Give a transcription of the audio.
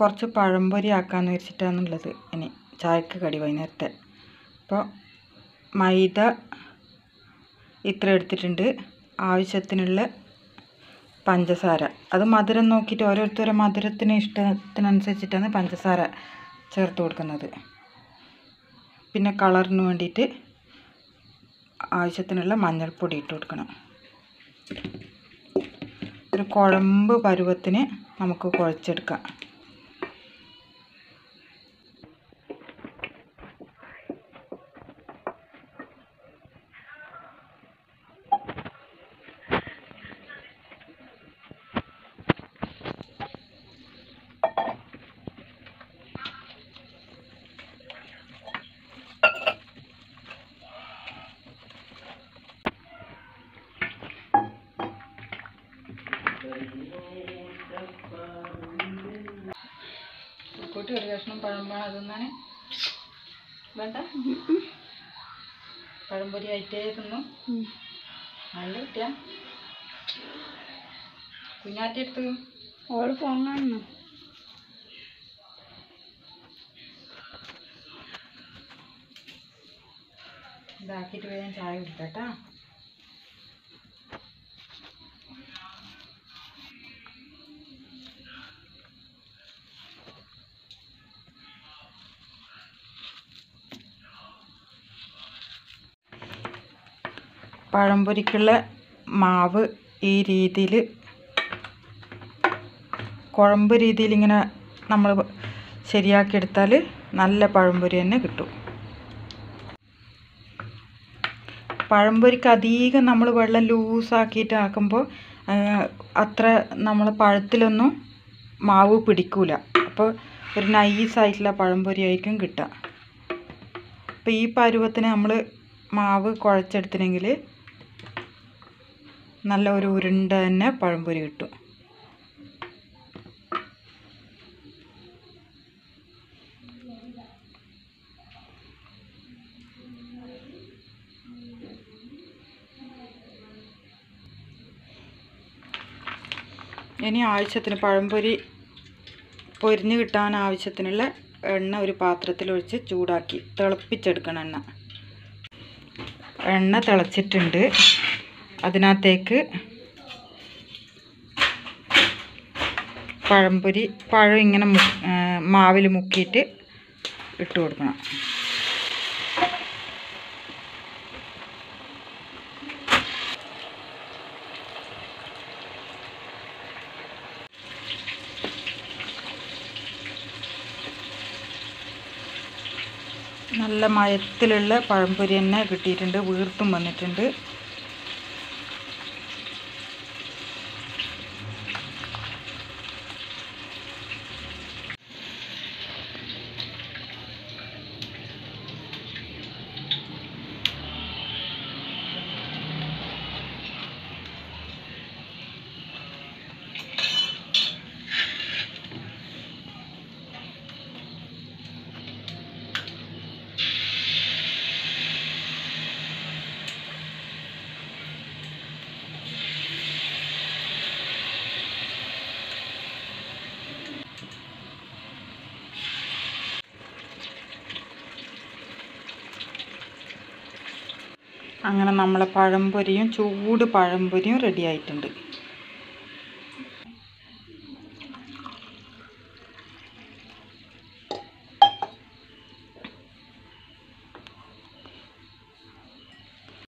കുറച്ച് പഴംപൊരി ആക്കാമെന്ന് വെച്ചിട്ടാണുള്ളത് ഇനി ചായക്ക് കടി വൈകുന്നേരത്തെ അപ്പോൾ മൈദ ഇത്ര എടുത്തിട്ടുണ്ട് ആവശ്യത്തിനുള്ള പഞ്ചസാര അത് മധുരം നോക്കിയിട്ട് ഓരോരുത്തരുടെ മധുരത്തിന് ഇഷ്ടത്തിനനുസരിച്ചിട്ടാണ് പഞ്ചസാര ചേർത്ത് കൊടുക്കുന്നത് പിന്നെ കളറിന് വേണ്ടിയിട്ട് ആവശ്യത്തിനുള്ള മഞ്ഞൾപ്പൊടി ഇട്ട് കൊടുക്കണം ഒരു കുഴമ്പ് പരുവത്തിന് നമുക്ക് കുഴച്ചെടുക്കാം കൂട്ടി ഒരു കഷ്ണം പഴംപഴം തിന്നാൻ വേണ്ട പഴംപൊരി ആയിട്ടേ തിന്നു നല്ല കിട്ടിയ കുഞ്ഞാറ്റി എടുത്ത് ഓള് ഫോൺ കാണുന്നു ഇതാക്കിയിട്ട് വേഗം ചായ കുടിക്കട്ടാ പഴംപൊരിക്കുള്ള മാവ് ഈ രീതിയിൽ കുഴമ്പ് രീതിയിൽ ഇങ്ങനെ നമ്മൾ ശരിയാക്കിയെടുത്താൽ നല്ല പഴംപൊരി തന്നെ കിട്ടും പഴംപൊരിക്ക് അധികം നമ്മൾ വെള്ളം ലൂസാക്കിയിട്ട് ആക്കുമ്പോൾ അത്ര നമ്മൾ പഴത്തിലൊന്നും മാവ് പിടിക്കൂല അപ്പോൾ ഒരു നൈസായിട്ടുള്ള പഴംപൊരി ആയിരിക്കും കിട്ടുക അപ്പോൾ ഈ പരുവത്തിന് നമ്മൾ മാവ് കുഴച്ചെടുത്തിനെങ്കിൽ നല്ല ഒരു ഉരുണ്ട തന്നെ പഴംപൊരി കിട്ടും ഇനി ആവശ്യത്തിന് പഴംപൊരി പൊരിഞ്ഞ് കിട്ടാൻ ആവശ്യത്തിനുള്ള എണ്ണ ഒരു പാത്രത്തിലൊഴിച്ച് ചൂടാക്കി തിളപ്പിച്ചെടുക്കണം എണ്ണ എണ്ണ തിളച്ചിട്ടുണ്ട് അതിനകത്തേക്ക് പഴംപൊരി പഴം ഇങ്ങനെ മു മാവിൽ മുക്കിയിട്ട് ഇട്ട് കൊടുക്കണം നല്ല മയത്തിലുള്ള പഴംപൊരി തന്നെ കിട്ടിയിട്ടുണ്ട് വീർത്തും വന്നിട്ടുണ്ട് അങ്ങനെ നമ്മളെ പഴംപൊരിയും ചൂട് പഴംപൊരിയും റെഡി ആയിട്ടുണ്ട്